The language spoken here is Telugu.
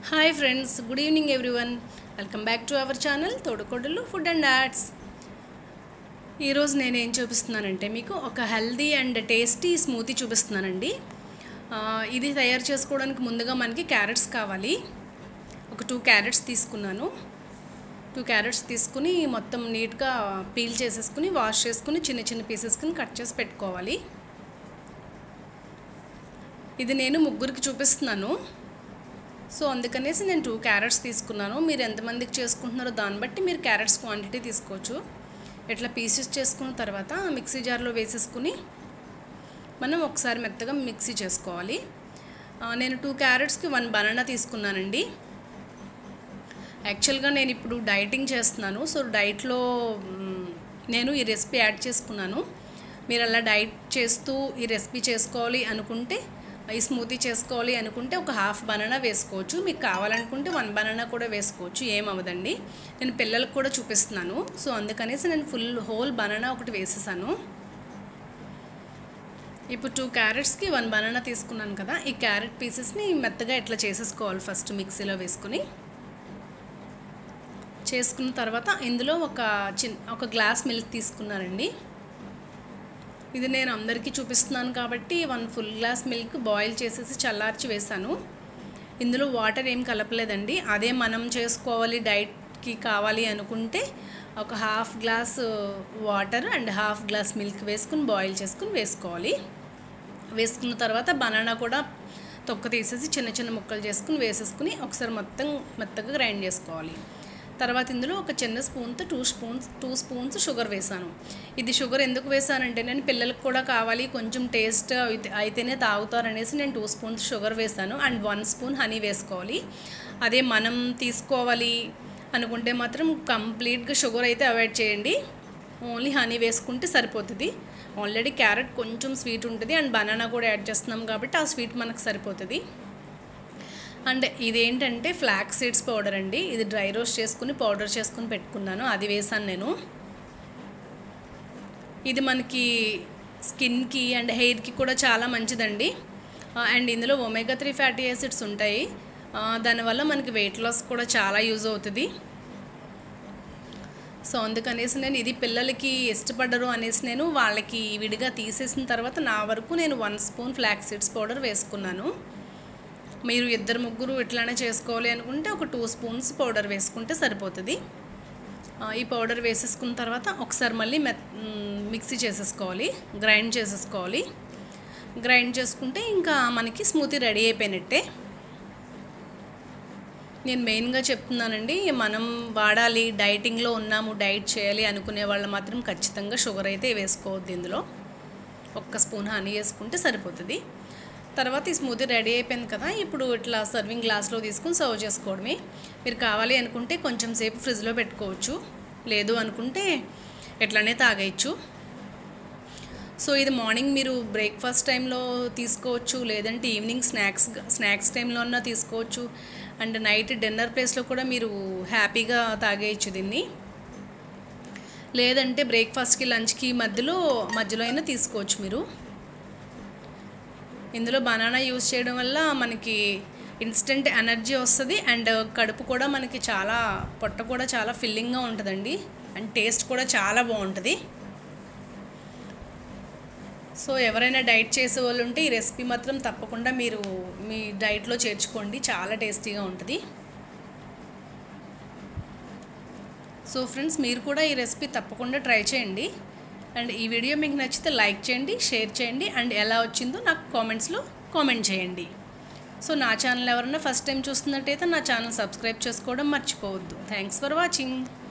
hi friends good evening everyone welcome back to our channel తోడుకొడలు ఫుడ్ అండ్ యాడ్స్ ఈరోజు నేను ఏం చూపిస్తున్నానంటే మీకు ఒక హెల్దీ అండ్ టేస్టీ స్మూతీ చూపిస్తున్నానండి ఆ, ఇది తయారు చేసుకోవడానికి ముందుగా మనకి క్యారెట్స్ కావాలి ఒక టూ క్యారెట్స్ తీసుకున్నాను టూ క్యారెట్స్ తీసుకుని మొత్తం నీట్గా పీల్ చేసేసుకుని వాష్ చేసుకుని చిన్న చిన్న పీసెస్కి కట్ చేసి పెట్టుకోవాలి ఇది నేను ముగ్గురికి చూపిస్తున్నాను సో అందుకనేసి నేను టూ క్యారెట్స్ తీసుకున్నాను మీరు ఎంతమందికి చేసుకుంటున్నారో దాన్ని బట్టి మీరు క్యారెట్స్ క్వాంటిటీ తీసుకోవచ్చు ఇట్లా పీసెస్ చేసుకున్న తర్వాత మిక్సీ జార్లో వేసేసుకుని మనం ఒకసారి మెత్తగా మిక్సీ చేసుకోవాలి ఆ, నేను టూ క్యారెట్స్కి వన్ బనానా తీసుకున్నానండి యాక్చువల్గా నేను ఇప్పుడు డైటింగ్ చేస్తున్నాను సో డైట్లో మ్, నేను ఈ రెసిపీ యాడ్ చేసుకున్నాను మీరు అలా డైట్ చేస్తూ ఈ రెసిపీ చేసుకోవాలి అనుకుంటే ఈ స్మూతీ చేసుకోవాలి అనుకుంటే ఒక హాఫ్ బనానా వేసుకోవచ్చు మీకు కావాలనుకుంటే వన్ బనానా కూడా వేసుకోవచ్చు ఏమవదండి నేను పిల్లలకు కూడా చూపిస్తున్నాను సో అందుకనేసి నేను ఫుల్ హోల్ బనానా ఒకటి వేసేసాను ఇప్పుడు టూ క్యారెట్స్కి వన్ బనానా తీసుకున్నాను కదా ఈ క్యారెట్ పీసెస్ని మెత్తగా ఇట్లా చేసేసుకోవాలి ఫస్ట్ మిక్సీలో వేసుకుని చేసుకున్న తర్వాత ఇందులో ఒక చిన్న ఒక గ్లాస్ మిల్క్ తీసుకున్నానండి ఇది నేను అందరికీ చూపిస్తున్నాను కాబట్టి one full glass milk boil చేసేసి చల్లార్చి వేసాను ఇందులో వాటర్ ఏం కలపలేదండి అదే మనం చేసుకోవాలి డైట్కి కావాలి అనుకుంటే ఒక half glass water and half glass milk వేసుకుని బాయిల్ చేసుకుని వేసుకోవాలి వేసుకున్న తర్వాత బనానా కూడా తొక్క తీసేసి చిన్న చిన్న ముక్కలు చేసుకుని వేసేసుకుని ఒకసారి మొత్తం మెత్తగా గ్రైండ్ చేసుకోవాలి తర్వాత ఇందులో ఒక చిన్న స్పూన్తో two spoons two spoons sugar వేసాను ఇది షుగర్ ఎందుకు వేసానంటే నేను పిల్లలకు కూడా కావాలి కొంచెం టేస్ట్ అయితే అయితేనే తాగుతారనేసి నేను టూ స్పూన్స్ షుగర్ వేసాను అండ్ వన్ స్పూన్ హనీ వేసుకోవాలి అదే మనం తీసుకోవాలి అనుకుంటే మాత్రం కంప్లీట్గా షుగర్ అయితే అవాయిడ్ చేయండి ఓన్లీ హనీ వేసుకుంటే సరిపోతుంది ఆల్రెడీ క్యారెట్ కొంచెం స్వీట్ ఉంటుంది అండ్ బనానా కూడా యాడ్ చేస్తున్నాం కాబట్టి ఆ స్వీట్ మనకు సరిపోతుంది అండ్ ఇదేంటంటే ఫ్లాక్ సీడ్స్ పౌడర్ అండి ఇది డ్రై రోస్ట్ చేసుకుని పౌడర్ చేసుకుని పెట్టుకున్నాను అది వేసాను నేను ఇది మనకి స్కిన్కి అండ్ హెయిర్కి కూడా చాలా మంచిదండి ఆ, అండ్ ఇందులో ఒమేగా త్రీ ఫ్యాటీ యాసిడ్స్ ఉంటాయి ఆ, దానివల్ల మనకి వెయిట్ లాస్ కూడా చాలా యూజ్ అవుతుంది సో అందుకనేసి నేను ఇది పిల్లలకి ఇష్టపడరు అనేసి నేను వాళ్ళకి విడిగా తీసేసిన తర్వాత నా వరకు నేను one spoon flax seeds powder వేసుకున్నాను మీరు ఇద్దరు ముగ్గురు ఇట్లానే చేసుకోవాలి అనుకుంటే ఒక టూ స్పూన్స్ పౌడర్ వేసుకుంటే సరిపోతుంది ఆ, ఈ పౌడర్ వేసేసుకున్న తర్వాత ఒకసారి మళ్ళీ మె మ్, మిక్సీ చేసేసుకోవాలి గ్రైండ్ చేసేసుకోవాలి గ్రైండ్ చేసుకుంటే ఇంకా మనకి స్మూతీ రెడీ అయిపోయినట్టే నేను మెయిన్గా చెప్తున్నానండి మనం వాడాలి డైటింగ్లో ఉన్నాము డైట్ చేయాలి అనుకునే వాళ్ళు మాత్రం ఖచ్చితంగా షుగర్ అయితే వేసుకోవద్దు ఇందులో ఒక్క స్పూన్ హనీ వేసుకుంటే సరిపోతుంది తర్వాత ఈ స్మూతీ రెడీ అయిపోయింది కదా ఇప్పుడు ఇట్లా సర్వింగ్ గ్లాస్లో తీసుకుని సర్వ్ చేసుకోవడమే మీరు కావాలి అనుకుంటే కొంచెం సేపు ఫ్రిడ్జ్లో పెట్టుకోవచ్చు లేదు అనుకుంటే ఎట్లానే తాగేయచ్చు సో ఇది మార్నింగ్ మీరు బ్రేక్ఫాస్ట్ టైంలో తీసుకోవచ్చు లేదంటే ఈవినింగ్ స్నాక్స్ స్నాక్స్ టైంలో అన్నా తీసుకోవచ్చు అండ్ నైట్ డిన్నర్ ప్లేస్లో కూడా మీరు హ్యాపీగా తాగేయచ్చు దీన్ని లేదంటే బ్రేక్ఫాస్ట్కి లంచ్కి మధ్యలో మధ్యలో అయినా తీసుకోవచ్చు మీరు ఇందులో బనానా యూజ్ చేయడం వల్ల మనకి ఇన్స్టెంట్ ఎనర్జీ వస్తుంది అండ్ కడుపు కూడా మనకి చాలా పొట్ట కూడా చాలా ఫిల్లింగ్గా ఉంటుందండి అండ్ టేస్ట్ కూడా చాలా బాగుంటుంది సో ఎవరైనా డైట్ చేసే వాళ్ళు ఉంటే ఈ రెసిపీ మాత్రం తప్పకుండా మీరు మీ డైట్లో చేర్చుకోండి చాలా టేస్టీగా ఉంటుంది సో ఫ్రెండ్స్ మీరు కూడా ఈ రెసిపీ తప్పకుండా ట్రై చేయండి అండ్ ఈ వీడియో మీకు నచ్చితే లైక్ చేయండి షేర్ చేయండి అండ్ ఎలా వచ్చిందో నాకు కామెంట్స్లో కామెంట్ చేయండి సో నా ఛానల్ ఎవరైనా ఫస్ట్ టైం చూస్తున్నట్టయితే నా ఛానల్ సబ్స్క్రైబ్ చేసుకోవడం మర్చిపోవద్దు థ్యాంక్స్ ఫర్ వాచింగ్